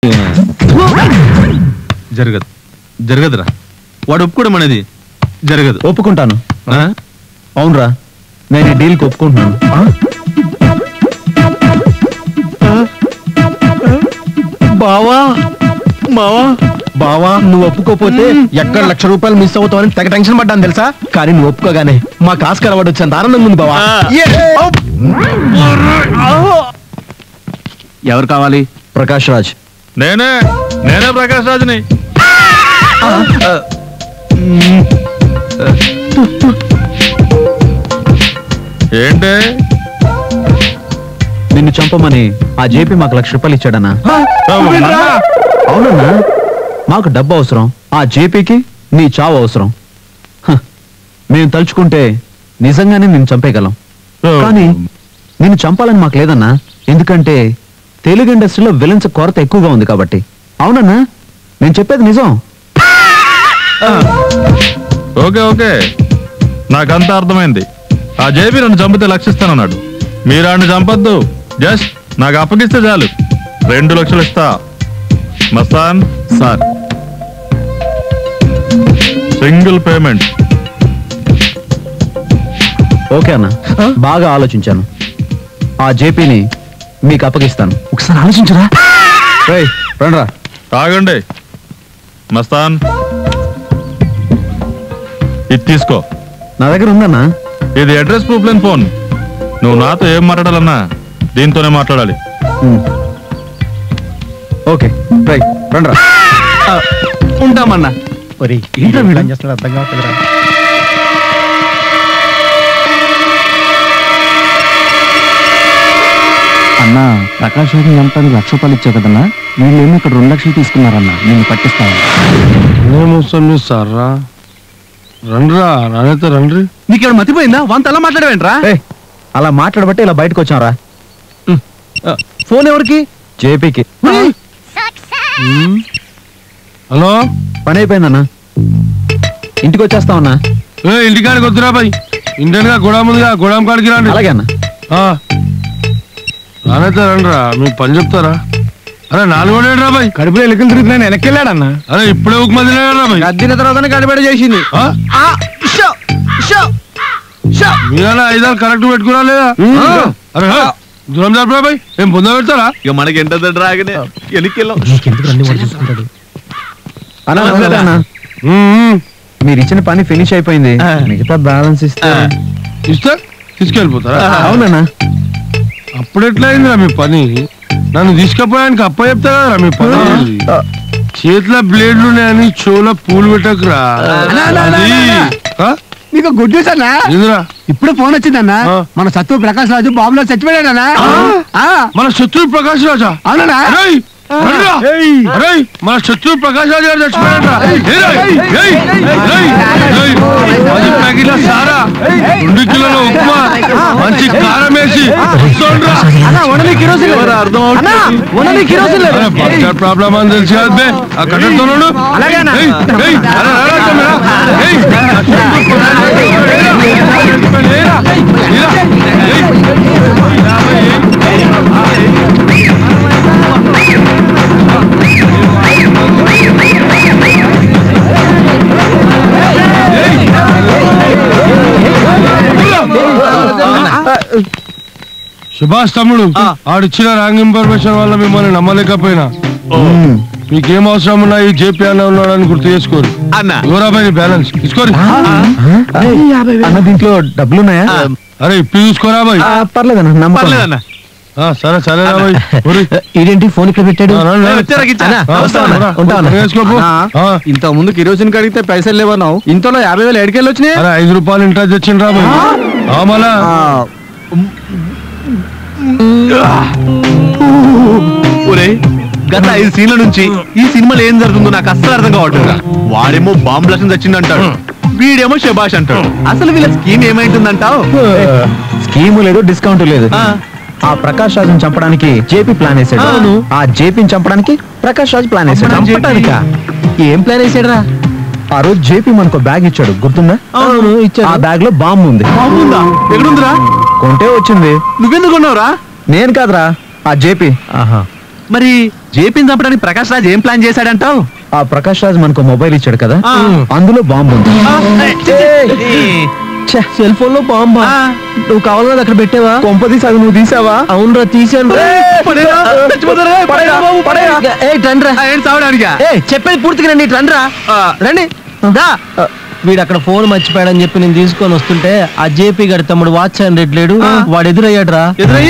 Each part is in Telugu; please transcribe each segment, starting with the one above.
జరగదు జరగదురా వాడు ఒప్పుకోవడం అనేది జరగదు ఒప్పుకుంటాను ఆ? అవునరా నేను ఈ డీల్కి ఒప్పుకుంటున్నాను బావా మావా బావా నువ్వు ఒప్పుకోపోతే ఎక్కడ లక్ష రూపాయలు మిస్ అవుతావని తెగ టెన్షన్ పడ్డాను తెలుసా కానీ నువ్వు ఒప్పుకోగానే మా కాస్కర్ అవార్డు వచ్చేంత ఆనందం ఉంది బావా ఎవరు కావాలి ప్రకాష్ రాజ్ నేనే నేనే ప్రకాష్ రాజుని ఏంటి నిన్ను చంపమని ఆ జేపీ మాకు లక్ష రూపాయలు ఇచ్చాడన్నా అవునన్నా మాకు డబ్బు అవసరం ఆ జేపీకి నీ చావు అవసరం హ, మేము తలుచుకుంటే నిజంగానే నిన్ను చంపేయగలం కానీ నిన్ను చంపాలని మాకు లేదన్నా ఎందుకంటే తెలుగు ఇండస్ట్రీలో విలన్స్ కొరత ఎక్కువగా ఉంది కాబట్టి అవునన్నా నేను చెప్పేది నిజం ఓకే ఓకే నాకంతా అర్థమైంది ఆ జేబీ నన్ను చంపితే లక్షిస్తానన్నాడు మీరు ఆడిని చంపొద్దు జస్ట్ నాకు అప్పగిస్తే చాలు రెండు లక్షలు ఇస్తా Mastan sir single payment okay అన్న బాగా ఆలోచించాను ఆ జేపీని మీకు అప్పగిస్తాను ఒకసారి ఆలోచించరా రండ్రా తాగండి మస్తాన్ ఇది తీసుకో నా దగ్గర ఉందన్నా ఇది అడ్రస్ ప్రూఫ్ లేని ఫోన్ నువ్వు నాతో ఏం మాట్లాడాలన్నా దీంతోనే మాట్లాడాలి ఉమ్. ఓకే రైట్ రండ్రా ఉంటామన్నా అన్నా ప్రకాష్ రాజు చంపడానికి లక్ష రూపాయలు ఇచ్చావు కదన్నా వీళ్ళేమో ఇక్కడ రెండు లక్షలు తీసుకున్నారన్నా నేను పట్టిస్తాను ఏమొస్తుంది సార్రా రండ్రా రానైతే రండ్రి నీకేమైనా మతిపోయిందా వంత ఎలా మాట్లాడవేంట్రా ఏయ్, అలా మాట్లాడబట్టి ఇలా బయటకు వచ్చాంరా ఫోన్ ఎవరికి జేపీకి హలో పని అయిపోయిందన్నా ఇంటికి వచ్చేస్తామన్నా ఏ ఇంటికాడికి వద్దురా బాయ్ ఇండియన్ గా గొడాం ఉందిగా గొడాం కాడికి రండి అలాగే అన్న ఆ. రానైతే రండిరా మీకు పని చెప్తారా అరే నాలుగు రా బాయ్ కడుపులో ఎలుకలు తిరుగుతున్నాను వెనక్కి వెళ్ళాడన్నా అరే ఇప్పుడే ఒక మంది రా బాయ్ గద్దిన తర్వాతనే గడిబడి చేసింది ఆ? మీరన్నా ఐదారు కరెక్ట్ పెట్టుకురా లేదా ఆ? అరే హే, దూరం జరపరా బాయ్ ఏం పొంద పెడతారా ఇక మనకి ఎంత డ్రాగనే ఎనికెళ్ళాం అన్నా నమస్తే అన్న ఉమ్, ఉమ్. మీరు ఇచ్చిన పని ఫినిష్ అయిపోయింది మిగతా బ్యాలెన్స్ ఇస్తే ఇస్తే తీసుకెళ్ళిపోతారా అవునన్నా అప్పుడు ఎట్లా అయిందిరా మీ పని నన్ను తీసుకుపోయానికి అప్ప చెప్తా కదరా మీ పని అనేది. చేతిలో బ్లేడ్లు ఉన్నాయని చెవులో పూలు పెట్టకురా అది. ఆ? నీకు గుడ్ న్యూస్ అన్నా ఏందిరా ఇప్పుడు ఫోన్ వచ్చిందన్నా ఆ. మన సత్తు ప్రకాష్ రాజు బాబులో చచ్చిపోయాడన్నా ఆ, మన శత్రువు ప్రకాష్ రాజా అవునన్నా అరేయ్, రండిరా. అరేయ్, మన శత్రువు ప్రకాష్ రాజు గారు చచ్చిపోయాడరా ఏయ్, ఏయ్, ఏయ్, ఏయ్, ఏయ్. పది ప్యాకెట్ల సారా రెండు కిలోల ఉప్మా మంచి కారం వేసి వస్తుండ్రా. అరే, బడ్జెట్ ప్రాబ్లం అని తెలిసి కాదు బే. ఆ కట్టెలతోనోడు. ఏయ్, ఏయ్, అరే, రారా తమ్ముడా. ఏయ్, లేరా, లేరా, ఏయ్. సుభాష్ తమ్ముడు ఆడిచ్చిన రాంగ్ ఇన్ఫర్మేషన్ వల్ల మిమ్మల్ని నమ్మలేకపోయినా మీకేం అవసరం ఉన్నా ఈ జేపీ అన్న ఉన్నాడని గుర్తు చేసుకోరు అన్న యువరాబాయి బ్యాలెన్స్ తీసుకోరు అన్న దీంట్లో డబ్బులు ఉన్నాయా అరే ఇప్పుడు చూసుకోరా బాయ్ ఆ, పర్లేదన్న నమ్మకం పర్లేదన్న ఆ, సరే సరే రా బాయ్ ఒరేయ్. ఇదేంటి ఫోన్ ఇక్కడ పెట్టాడు ఆ, రండి, రండి. వచ్చారా గిచ్చా? అన్న, ఆ, వస్తావన్నా? రా, ఉంటావన్నా? వేసుకోపో. ఆ, ఇంత ముందు కిరోసిన్ కడిగితే పైసలు లేవన్నావు ఇంతలో యాభై వేలు ఎడికెళ్ళి వచ్చినాయి అరే ఐదు రూపాయలు ఇంటా తెచ్చిండ్రా బాయ్ ఆ, మళ్ళా ఒరే గత ఐదు సీన్ల నుంచి ఈ సినిమాలో ఏం జరుగుతుందో నాకు అస్సలు అర్థం కావట్లేదు వాడేమో బాంబు లక్ష్యం తెచ్చింది అంటాడు వీడేమో శబాష్ అంటాడు అసలు వీళ్ళ స్కీమ్ ఏమైతుందంటావు స్కీము లేదు డిస్కౌంట్ లేదు ఆ ప్రకాష్ రాజుని చంపడానికి జేపీ ప్లాన్ వేసాడు ఆ జేపీని చంపడానికి ప్రకాష్ రాజు ప్లాన్ వేసాడు చంపడానికా? ఏం ప్లాన్ వేసాడు ఆ రోజు జేపీ మనకు బ్యాగ్ ఇచ్చాడు గుర్తుందా అవును, ఆ బ్యాగ్ లో బాంబు ఉంది బాగుందా ఎక్కడుందిరా కొంటే వచ్చింది నువ్వెందుకు ఉన్నావురా నేను కాదురా ఆ జేపీ ఆహా మరి జేపీని చంపడానికి ప్రకాష్ రాజ్ ఏం ప్లాన్ చేశాడంటావు ఆ ప్రకాష్ రాజ్ మనకు మొబైల్ ఇచ్చాడు కదా అందులో బాంబు ఉంది సెల్ ఫోన్ లో బాంబా నువ్వు కావాలని అక్కడ పెట్టావా కొంపది సగం నువ్వు తీసావా అవునరా తీసాను చెప్పేది పూర్తిగా రండి రండిరా రండి దా వీడు అక్కడ ఫోన్ మర్చిపోయాడని చెప్పి నేను తీసుకొని వస్తుంటే ఆ జేపీ గడి తమ్ముడు వాచ్ అండ్ రెడ్ లేడు వాడు ఎదురయ్యాడు రా ఎదురయ్యి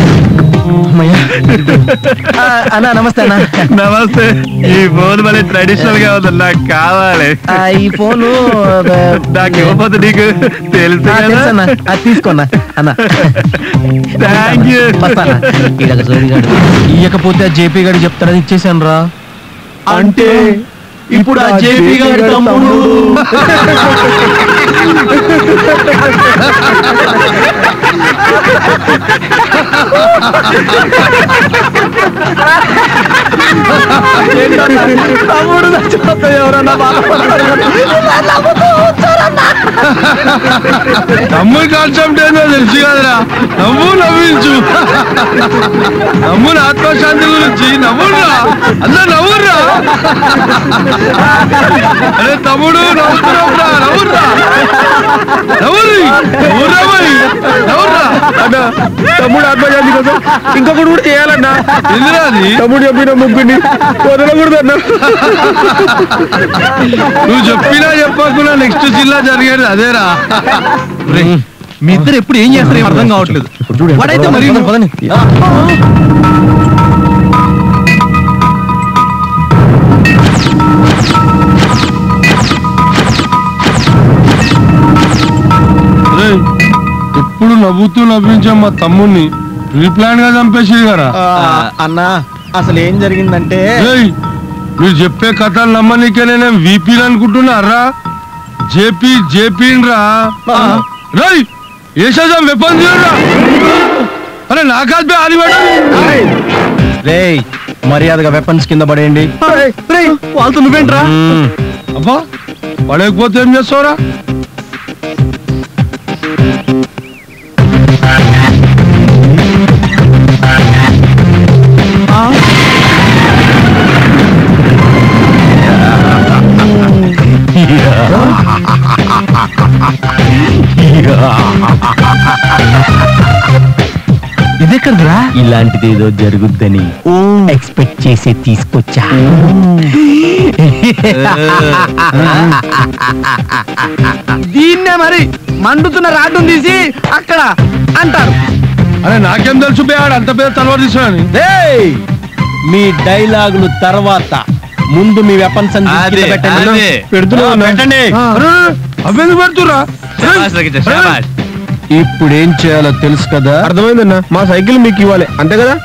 అన్నా నమస్తే అన్న నమస్తే ఈ ఫోన్ మళ్ళీ ట్రెడిషనల్ గా ఉంది నాకు కావాలి ఆ, ఈ ఫోను ఆ, నాకు ఇవ్వకపోతే నీకు తెలుసు ఆ, తెలుసు అన్న కదా అది తీసుకోన్నా అన్న థ్యాంక్ యూ వస్తానా ఈడొక జోడిగాడు. ఇయ్యకపోతే ఆ జేపీ గడి చెప్తాడని ఇచ్చేసాను రా అంటే ఇప్పుడు ఆ జేపీ గారి తమ్ముడు తమ్ముడు చచ్చిపోతే ఎవరన్నా తమ్ముడు కాన్సెప్ట్ ఏందో తెలుసు కదరా నవ్వు నవ్వించు నమ్ముల ఆత్మశాంతి గురించి నవ్వురా అందరు నవ్వుర్రా అరే తమ్ముడు నవ్వుతున్నావురా నవ్వుర్రా నవ్వురి నవ్వురా మరి నవ్వుర్రా తమ్ముడు ఆత్మశాంతి కోసం ఇంకొకటి కూడా చేయాలన్నా ఎందురా అది తమ్ముడు చెప్పిన ముగ్గురిని వదలకూడదన్నా నువ్వు చెప్పినా చెప్పకుండా నెక్స్ట్ జిల్లా జరిగేది అదేరా మీ ఇద్దరు ఎప్పుడు ఏం చేస్తారు ఏం అర్థం కావట్లేదు వాడైతే మరి పదండి రేయ్, ఎప్పుడు నవ్వుతూ నవ్వించే మా తమ్ముడిని ప్లాన్ గా చంపేసి కదా అన్నా అసలు ఏం జరిగిందంటే ఏయ్, మీరు చెప్పే కథలు నమ్మనీకే నేను వీపీలు అనుకుంటున్నారా జేపీ జేపీ రా రై ఏసేజం వెపన్ రా అరే నాకాల్ పే ఆని మేడం రేయ్ మర్యాదగా వెపన్స్ కింద పడేయండి వాళ్ళతో నువ్వేంట్రా అబ్బా పడకపోతే ఏం చేస్తావురా ఇదెక్కడరా ఇలాంటిది ఏదో జరుగుద్దని ఎక్స్పెక్ట్ చేసి తీసుకొచ్చా దీన్నే మరి మండుతున్న రాడ్డును తీసి అక్కడ అంటారు అరే నాకేం తెలుసు బే ఆడు అంత పెద్ద తలవారు తీసుకుని రేయ్ మీ డైలాగులు తర్వాత ముందు మీ వెపన్స్ అని అదే, పెట్టండి అదే. పెడుతున్నా పెట్టండి. అవ్వెందుకు పెడుతురా ఇప్పుడు ఏం చేయాలో తెలుసు కదా అర్థమైందన్నా మా సైకిల్ మీకు ఇవ్వాలి అంతే కదా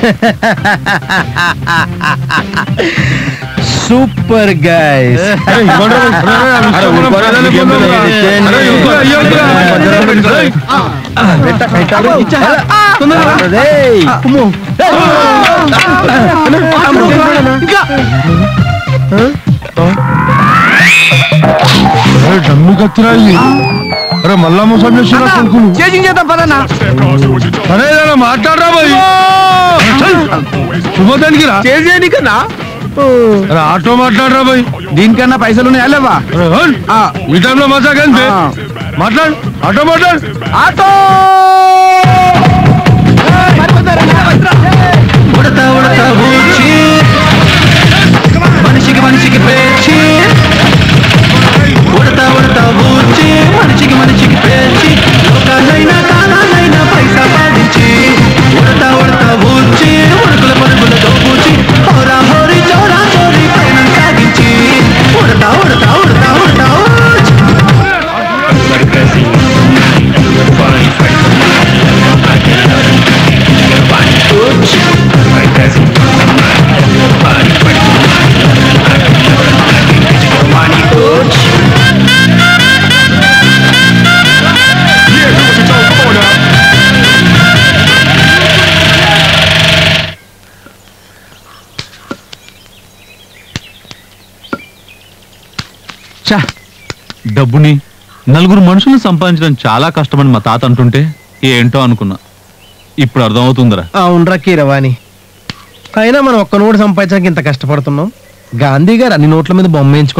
సూపర్ గైస్ డమ్మి కత్తిరా ఇది అరే మళ్ళా మోసం చేసిన కొడుకులు చేసింగ్ చేద్దాం పదన్నా సరే ఏదైనా మాట్లాడరా మరి శుభోదానికి రా చేసేది కన్నా అరే ఆటో మాట్లాడరా భయ్ దీనికన్నా పైసలు ఉన్నాయా లేవా అరే హోల్. ఆ. ఈ టైంలో మజాక్ ఏంటి ఆ. మాట్లాడు ఆటో మాట్లాడు ఆటో మనిషికి మనిషికి పేర్చి ఉడతా ఉడతా ఊర్చి మనిషికి మనిషికి పేర్చి లోకాలైనా కాలాలైనా పైసా పాడించి ఉడతా ఉడతా ఊర్చి ఉడుకుల పరుగుల దోబూచి హోరా హోరి చోరా చోరి ప్రయాణం సాగించి ఉడతా ఉడతా ఉడతా ఉడతా ఊర్చి ఛా, డబ్బుని నలుగురు మనుషుల్ని సంపాదించడం చాలా కష్టమని మా తాత అంటుంటే ఏంటో అనుకున్నా ఇప్పుడు అర్థమవుతుందిరా అవునరా కీరవాణి అయినా మనం ఒక్క నోటు సంపాదించడానికి ఇంత కష్టపడుతున్నాం గాంధీ గారు అన్ని నోట్ల మీద బొమ్మ వేయించుకో